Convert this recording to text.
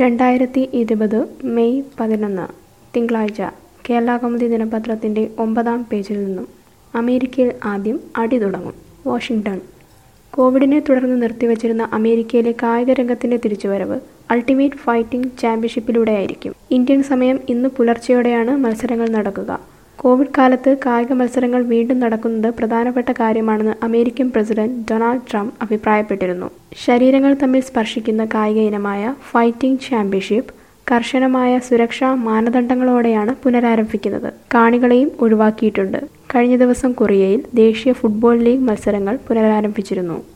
രണ്ടായിരത്തി ഇരുപത് മെയ് പതിനൊന്ന് തിങ്കളാഴ്ച കേരളകൗമുദി ദിനപത്രത്തിൻ്റെ ഒമ്പതാം പേജിൽ നിന്നും അമേരിക്കയിൽ ആദ്യം അടി തുടങ്ങും വാഷിംഗ്ടൺ കോവിഡിനെ തുടർന്ന് നിർത്തിവച്ചിരുന്ന അമേരിക്കയിലെ കായിക രംഗത്തിന്റെ തിരിച്ചുവരവ് അൾട്ടിമേറ്റ് ഫൈറ്റിംഗ് ചാമ്പ്യൻഷിപ്പിലൂടെയായിരിക്കും ഇന്ത്യൻ സമയം ഇന്ന് പുലർച്ചെയോടെയാണ് മത്സരങ്ങൾ നടക്കുക കോവിഡ് കാലത്ത് കായിക മത്സരങ്ങൾ വീണ്ടും നടക്കുന്നത് പ്രധാനപ്പെട്ട കാര്യമാണെന്ന് അമേരിക്കൻ പ്രസിഡന്റ് ഡൊണാൾഡ് ട്രംപ് അഭിപ്രായപ്പെട്ടിരുന്നു ശരീരങ്ങൾ തമ്മിൽ സ്പർശിക്കുന്ന കായിക ഇനമായ ഫൈറ്റിംഗ് ചാമ്പ്യൻഷിപ്പ് കർശനമായ സുരക്ഷാ മാനദണ്ഡങ്ങളോടെയാണ് പുനരാരംഭിക്കുന്നത് കാണികളെയും ഒഴിവാക്കിയിട്ടുണ്ട് കഴിഞ്ഞ ദിവസം കൊറിയയിൽ ദേശീയ ഫുട്ബോൾ ലീഗ് മത്സരങ്ങൾ പുനരാരംഭിച്ചിരുന്നു